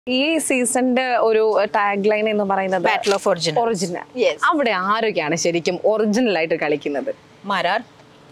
ഈ സീസണിന്റെ ഒരു ടാഗ് ലൈൻ എന്ന് പറയുന്നത് battle of origin original Yes. അവിടെ ആരൊക്കെയാണ് ശരിക്കും ഒറിജിനൽ ആയിട്ട് കളിക്കുന്നത് മാരാർ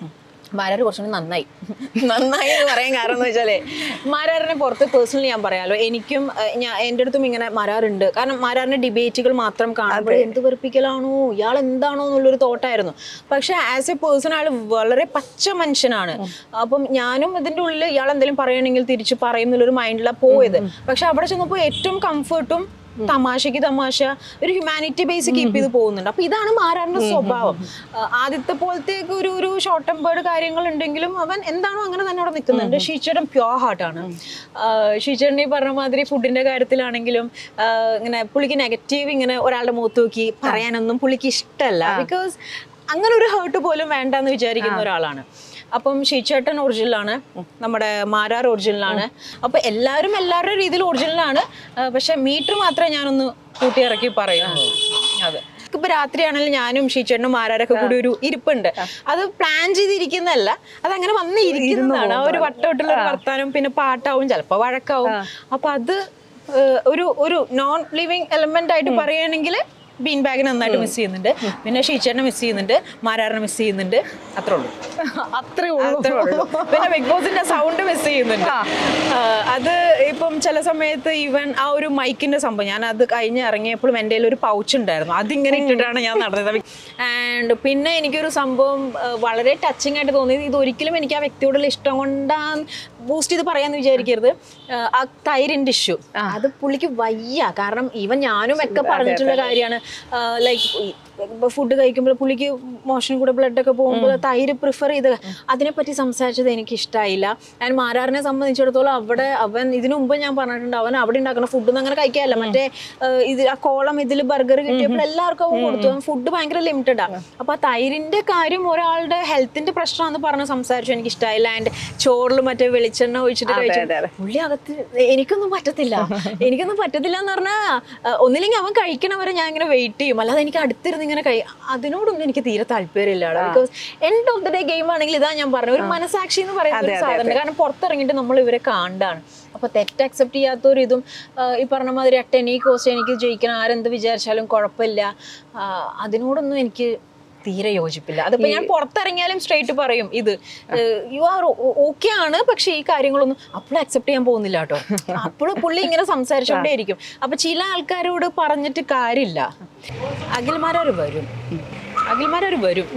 മാരാർ കുറച്ചുകൂടി നന്നായി നന്നായി എന്ന് പറയാൻ കാരണം എന്ന് വെച്ചാലേ മാരാറിനെ പുറത്ത് പേഴ്സണലി ഞാൻ പറയാലോ എനിക്കും ഏഹ്, ഞാൻ എൻ്റെ അടുത്തും ഇങ്ങനെ മാരാറുണ്ട് കാരണം മാരാറിന്റെ ഡിബേറ്റുകൾ മാത്രം കാണുമ്പോൾ എന്ത് വെറുപ്പിക്കലാണോ ഇയാൾ എന്താണോ എന്നുള്ളൊരു തോട്ടായിരുന്നു പക്ഷെ ആസ് എ പേഴ്സൺ ആൾ വളരെ പച്ച മനുഷ്യനാണ് അപ്പം ഞാനും ഇതിന്റെ ഉള്ളിൽ ഇയാൾ എന്തെങ്കിലും പറയണമെങ്കിൽ തിരിച്ച് പറയും എന്നുള്ളൊരു മൈൻഡിലാണ് പോയത് പക്ഷെ അവിടെ ചെന്നപ്പോൾ ഏറ്റവും കംഫർട്ടും തമാശക്ക് തമാശ ഒരു ഹ്യൂമാനിറ്റി ബേസ് കീപ്പ് ചെയ്ത് പോകുന്നുണ്ട് അപ്പൊ ഇതാണ് മാരാറിന്റെ സ്വഭാവം ആ, ആദ്യത്തെ പോലത്തേക്ക് ഒരു ഒരു ഷോർട്ട് ടെമ്പേർഡ് കാര്യങ്ങൾ ഉണ്ടെങ്കിലും അവൻ എന്താണോ അങ്ങനെ തന്നെ അവിടെ നിൽക്കുന്നുണ്ട് ഷീച്ചേടൻ പ്യോർ ഹാർട്ടാണ് ഷീച്ചേടൻ ഈ പറഞ്ഞ മാതിരി ഫുഡിന്റെ കാര്യത്തിലാണെങ്കിലും ആ, ഇങ്ങനെ പുള്ളിക്ക് നെഗറ്റീവ് ഇങ്ങനെ ഒരാളുടെ മുഖത്ത് നോക്കി പറയാനൊന്നും പുള്ളിക്ക് ഇഷ്ടമല്ല ബിക്കോസ് അങ്ങനെ ഒരു ഹേർട്ട് പോലും വേണ്ടെന്ന് വിചാരിക്കുന്ന ഒരാളാണ് അപ്പം ഷീച്ചേട്ടൻ ഒറിജിനലാണ് നമ്മുടെ മാരാർ ഒറിജിനലാണ് അപ്പൊ എല്ലാവരും എല്ലാവരുടെ രീതിയിൽ ഒറിജിനലാണ് പക്ഷെ മീറ്റർ മാത്രമേ ഞാനൊന്ന് കൂട്ടി ഇറക്കി പറയുന്നു അതെ ഇപ്പൊ രാത്രിയാണെങ്കിലും ഞാനും ഷീച്ചേട്ടനും മാരാരൊക്കെ കൂടി ഒരു ഇരിപ്പുണ്ട് അത് പ്ലാൻ ചെയ്തിരിക്കുന്നതല്ല അത് അങ്ങനെ വന്ന് ഇരിക്കുന്നതാണ് ആ ഒരു വട്ടോട്ടുള്ള ഒരു വർത്താനം പിന്നെ പാട്ടാവും ചിലപ്പോ വഴക്കാവും അപ്പൊ അത് ഏഹ്, ഒരു ഒരു നോൺ ലിവിങ് എലമെന്റ് ആയിട്ട് പറയുകയാണെങ്കിൽ ബീൻ ബാഗ് നന്നായിട്ട് മിസ് ചെയ്യുന്നുണ്ട് പിന്നെ ഷീച്ചേട്ടനെ മിസ് ചെയ്യുന്നുണ്ട് മാരാറിനെ മിസ് ചെയ്യുന്നുണ്ട് അത്രേ ഉള്ളൂ അത്രേ അത്രേ ഉള്ളൂ പിന്നെ ബിഗ് ബോസിന്റെ സൗണ്ട് മിസ് ചെയ്യുന്നുണ്ട് ആ, അത് ഇപ്പം ചില സമയത്ത് ഈവൻ ആ ഒരു മൈക്കിന്റെ സംഭവം ഞാൻ അത് കഴിഞ്ഞ് ഇറങ്ങിയപ്പോഴും എൻ്റെ കയ്യിൽ ഒരു പൗച്ച് ഉണ്ടായിരുന്നു അതിങ്ങനെ ഇട്ടിട്ടാണ് ഞാൻ നടന്നത് ആൻഡ് പിന്നെ എനിക്കൊരു സംഭവം ആ, വളരെ ടച്ചിങ് ആയിട്ട് തോന്നിയത് ഇത് ഒരിക്കലും എനിക്ക് ആ വ്യക്തിയോടുള്ള ഇഷ്ടം കൊണ്ടാ ബൂസ്റ്റ് ചെയ്ത് പറയാന്ന് വിചാരിക്കരുത് ആ, ആ തൈരിന്റെ ഇഷ്യൂ അത് പുള്ളിക്ക് വയ്യ കാരണം ഈവൻ ഞാനും ഒക്കെ പറഞ്ഞിട്ടുള്ള കാര്യമാണ് ലൈക്ക് ഫുഡ് കഴിക്കുമ്പോൾ പുള്ളിക്ക് മോഷൻ കൂടെ ബ്ലഡ് ഒക്കെ പോകുമ്പോൾ തൈര് പ്രിഫർ ചെയ്ത് അതിനെപ്പറ്റി സംസാരിച്ചത് എനിക്ക് ഇഷ്ടമായില്ല ഞാൻ മാരാറിനെ സംബന്ധിച്ചിടത്തോളം അവിടെ അവൻ ഇതിനു മുമ്പ് ഞാൻ പറഞ്ഞിട്ടുണ്ട് അവൻ അവിടെ ഉണ്ടാക്കുന്ന ഫുഡൊന്നും അങ്ങനെ കഴിക്കാറില്ല മറ്റേ ഏഹ്, ഇത് ആ കോളം ഇതിൽ ബർഗർ കിട്ടിയപ്പോൾ എല്ലാവർക്കും അവൻ കൊടുത്തു അവൻ ഫുഡ് ഭയങ്കര ലിമിറ്റഡാ അപ്പൊ ആ തൈരിന്റെ കാര്യം ഒരാളുടെ ഹെൽത്തിന്റെ പ്രശ്നമാണെന്ന് പറഞ്ഞ് സംസാരിച്ചു എനിക്ക് ഇഷ്ടമായില്ല ആൻഡ് ചോറിൽ മറ്റേ വെളിച്ചെണ്ണ ഒഴിച്ചിട്ട് കഴിച്ചു അതെ, അതെ. പുള്ളി അകത്ത് എനിക്കൊന്നും പറ്റത്തില്ല എനിക്കൊന്നും പറ്റത്തില്ല എന്ന് പറഞ്ഞാൽ ഒന്നില്ലെങ്കിൽ അവൻ കഴിക്കണവരെ ഞാൻ ഇങ്ങനെ വെയിറ്റ് ചെയ്യും അല്ലാതെ എനിക്ക് അടുത്തിരുന്ന് ഇങ്ങനെ കഴി അതിനോടൊന്നും എനിക്ക് തീരെ താല്പര്യമില്ല because end of the day game ആണെങ്കിൽ ഇതാ ഞാൻ പറഞ്ഞത് ഒരു മനസാക്ഷി എന്ന് പറയുന്ന ഒരു സാധനം കാരണം പുറത്തിറങ്ങിയിട്ട് നമ്മൾ ഇവരെ കാണ്ടാണ് അപ്പൊ തെറ്റ് അക്സെപ്റ്റ് ചെയ്യാത്തൊരു ഇതും ആ, ഈ പറഞ്ഞ മാതിരി അട്ട് എനി കോസ്റ്റ് എനിക്ക് ജയിക്കണം ആരെന്ത് വിചാരിച്ചാലും കുഴപ്പമില്ല ആ, അതിനോടൊന്നും എനിക്ക് തീരെ യോജിപ്പില്ല അതിപ്പോ ഞാൻ പുറത്തിറങ്ങിയാലും സ്ട്രേറ്റ് പറയും ഇത് യു ആർ ഓക്കെ ആണ് പക്ഷെ ഈ കാര്യങ്ങളൊന്നും അപ്പോഴും അക്സെപ്റ്റ് ചെയ്യാൻ പോകുന്നില്ല കേട്ടോ അപ്പോഴും പുള്ളി ഇങ്ങനെ സംസാരിച്ചുകൊണ്ടേയിരിക്കും അപ്പൊ ചില ആൾക്കാരോട് പറഞ്ഞിട്ട് കാര്യമില്ല അഖിൽമാരവർ വരും അഖിൽമാരവർ വരും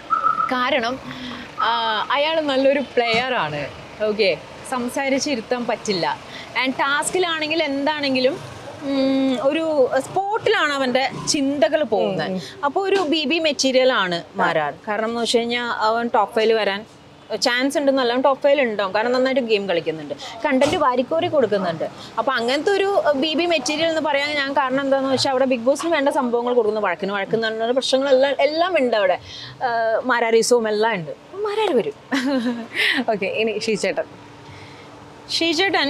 കാരണം അയാൾ നല്ലൊരു പ്ലെയർ ആണ് ഓക്കെ സംസാരിച്ചിരുത്താൻ പറ്റില്ല ആൻഡ് ടാസ്കിലാണെങ്കിൽ എന്താണെങ്കിലും ഉം, ഒരു സ്പോട്ടിലാണ് അവന്റെ ചിന്തകൾ പോകുന്നത് അപ്പോൾ ഒരു ബി ബി മെറ്റീരിയൽ ആണ് മാരാർ കാരണം എന്ന് വെച്ച് കഴിഞ്ഞാൽ അവൻ ടോപ്പ് ഫൈൽ വരാൻ ചാൻസ് ഉണ്ടെന്നല്ല അവൻ ടോപ്പ് ഫൈൽ ഉണ്ടാവും കാരണം നന്നായിട്ട് ഗെയിം കളിക്കുന്നുണ്ട് കണ്ടന്റ് വാരിക്കോരി കൊടുക്കുന്നുണ്ട് അപ്പൊ അങ്ങനത്തെ ഒരു ബി ബി മെറ്റീരിയൽ എന്ന് പറയാൻ ഞാൻ കാരണം എന്താണെന്ന് വെച്ചാൽ അവിടെ ബിഗ് ബോസിന് വേണ്ട സംഭവങ്ങൾ കൊടുക്കുന്നു വഴക്കിന് വഴക്കുന്ന പറഞ്ഞ പ്രശ്നങ്ങളെല്ലാം എല്ലാം ഉണ്ട് അവിടെ മാരാരീസവും എല്ലാം ഉണ്ട് മാരാർ വരും ഓക്കെ ഇനി ഷീച്ചേട്ടൻ ഷീചേട്ടൻ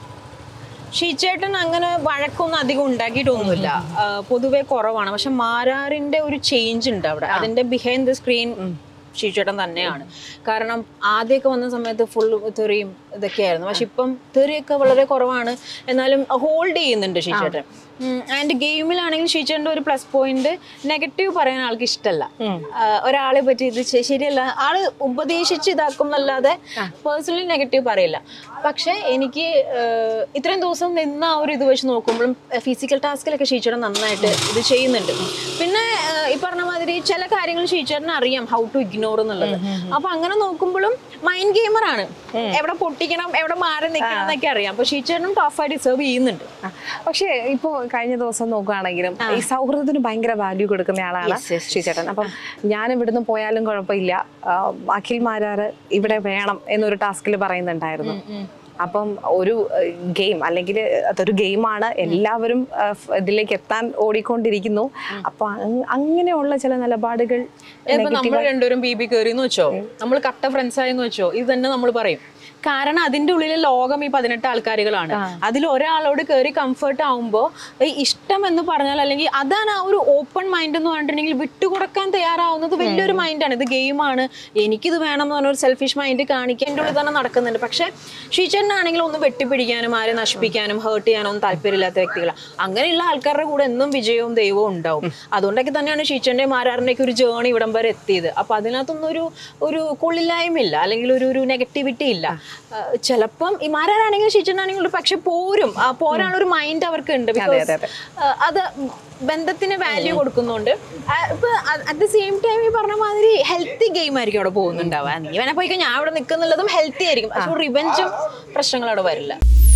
ഷീചേട്ടൻ അങ്ങനെ വഴക്കൊന്നും അധികം ഉണ്ടാക്കിയിട്ടൊന്നുമില്ല ആ, പൊതുവെ കുറവാണ് പക്ഷെ മാരാറിന്റെ ഒരു ചേഞ്ച് ഉണ്ട് അവിടെ അതിന്റെ ബിഹൈൻഡ് ദ സ്ക്രീൻ ഷീചേട്ടൻ തന്നെയാണ് കാരണം ആദ്യമൊക്കെ വന്ന സമയത്ത് ഫുൾ തെറിയും ഇതൊക്കെയായിരുന്നു പക്ഷെ ഇപ്പം തെറിയൊക്കെ വളരെ കുറവാണ് എന്നാലും ഹോൾഡ് ചെയ്യുന്നുണ്ട് ഷീചേട്ടൻ ആൻഡ് ഗെയിമിലാണെങ്കിൽ ഷീചേട്ടൻ്റെ ഒരു പ്ലസ് പോയിന്റ് നെഗറ്റീവ് പറയാൻ ആൾക്ക് ഇഷ്ടമല്ല ആ, ഒരാളെ പറ്റി ഇത് ശ- ശരിയല്ല ആള് ഉപദേശിച്ച് ഇതാക്കും എന്നല്ലാതെ പേഴ്സണലി നെഗറ്റീവ് പറയില്ല പക്ഷെ എനിക്ക് ഏഹ്, ഇത്രയും ദിവസം നിന്ന ആ ഒരു ഇത് വെച്ച് നോക്കുമ്പോഴും ഫിസിക്കൽ ടാസ്കിലൊക്കെ ഷീച്ചേട്ടൻ നന്നായിട്ട് ഇത് ചെയ്യുന്നുണ്ട് പിന്നെ ഏഹ്, ഈ പറഞ്ഞ മാതിരി ചില കാര്യങ്ങൾ ഷീച്ചേട്ടന് അറിയാം ഹൗ ടു ഇഗ്നോർ എന്നുള്ളത് അപ്പൊ അങ്ങനെ നോക്കുമ്പോഴും മൈൻഡ് ഗെയിമർ ആണ് എവിടെ പൊട്ടിക്കണം എവിടെ മാറി നിൽക്കണം എന്നൊക്കെ അറിയാം അപ്പൊ ഷീച്ചേട്ടനും ടഫായിട്ട് ഡിസേർവ് ചെയ്യുന്നുണ്ട് ആ, പക്ഷേ ഇപ്പോ കഴിഞ്ഞ ദിവസം നോക്കുകയാണെങ്കിലും ഈ സൗഹൃദത്തിന് ഭയങ്കര വാല്യൂ കൊടുക്കുന്ന ആളാണ് Yes, yes, ശ്രീചേട്ടൻ അപ്പം ഞാൻ ഇവിടുന്ന് പോയാലും കുഴപ്പമില്ല ആ, അഖിൽ മാരാറ് ഇവിടെ വേണം എന്നൊരു ടാസ്കിൽ പറയുന്നുണ്ടായിരുന്നു അപ്പം ഒരു ഗെയിം അല്ലെങ്കിൽ അതൊരു ഗെയിമാണ് എല്ലാവരും ആ, ഫ്- ഇതിലേക്ക് എത്താൻ ഓടിക്കൊണ്ടിരിക്കുന്നു അപ്പൊ അങ്- അങ്ങനെയുള്ള ചില നിലപാടുകൾ ഇപ്പൊ നമ്മൾ രണ്ടുപേരും ബി ബി കയറി എന്ന് വെച്ചോ നമ്മൾ കട്ട ഫ്രണ്ട്സ് ആയെന്ന് വെച്ചോ ഇത് തന്നെ നമ്മൾ പറയും കാരണം അതിന്റെ ഉള്ളിലെ ലോകം ഈ പതിനെട്ട് ആൾക്കാരുകളാണ് അതിൽ ഒരാളോട് കയറി കംഫർട്ട് ആവുമ്പോൾ ഇഷ്ടം എന്ന് പറഞ്ഞാൽ അല്ലെങ്കിൽ അതാണ് ആ ഒരു ഓപ്പൺ മൈൻഡ് എന്ന് പറഞ്ഞിട്ടുണ്ടെങ്കിൽ വിട്ടുകൊടുക്കാൻ തയ്യാറാവുന്നത് വലിയൊരു മൈൻഡാണ് ഇത് ഗെയിമാണ് എനിക്കിത് വേണം എന്ന് പറഞ്ഞ ഒരു സെൽഫിഷ് മൈൻഡ് കാണിക്കാൻ എൻ്റെ ഉള്ളിൽ തന്നെ നടക്കുന്നുണ്ട് പക്ഷെ ഷീച്ചേട്ടനാണെങ്കിൽ ഒന്ന് വെട്ടിപ്പിടിക്കാനും ആരെ നശിപ്പിക്കാനും ഹേർട്ട് ചെയ്യാനും ഒന്നും താല്പര്യമില്ലാത്ത വ്യക്തികളാണ് അങ്ങനെയുള്ള ആൾക്കാരുടെ കൂടെ എന്നും വിജയവും ദൈവവും ഉണ്ടാവും അതുകൊണ്ടൊക്കെ തന്നെയാണ് ഷീച്ചേൻ്റെയും മാരാറിൻ്റെയൊക്കെ ഒരു ജേണി ഇവിടം വരെ എത്തിയത് അപ്പൊ അതിനകത്തൊന്നും ഒരു ഒരു കൊള്ളില്ലായ്മയില്ല അല്ലെങ്കിൽ ഒരു ഒരു നെഗറ്റിവിറ്റി ഇല്ല ആ, ചിലപ്പം ഈ മാരാറാണെങ്കിൽ ഷീച്ചേട്ടനാണെങ്കിൽ ഒരു പക്ഷെ പോരും ആ പോരാനുള്ള ഒരു മൈൻഡ് അവർക്ക് ഉണ്ട് ബിക്കോസ് അത് ബന്ധത്തിന് വാല്യൂ കൊടുക്കുന്നുണ്ട് ആ, ഇപ്പൊ അറ്റ് ദ സെയിം ടൈം ഈ പറഞ്ഞ മാതിരി ഹെൽത്തി ഗെയിം ആയിരിക്കും അവിടെ പോകുന്നുണ്ടാവുക നീ വേണേ പോയിക്കോ ഞാൻ അവിടെ നിൽക്കുന്നുള്ളതും ഹെൽത്തി ആയിരിക്കും പക്ഷെ റിവെഞ്ചും പ്രശ്നങ്ങൾ അവിടെ വരില്ല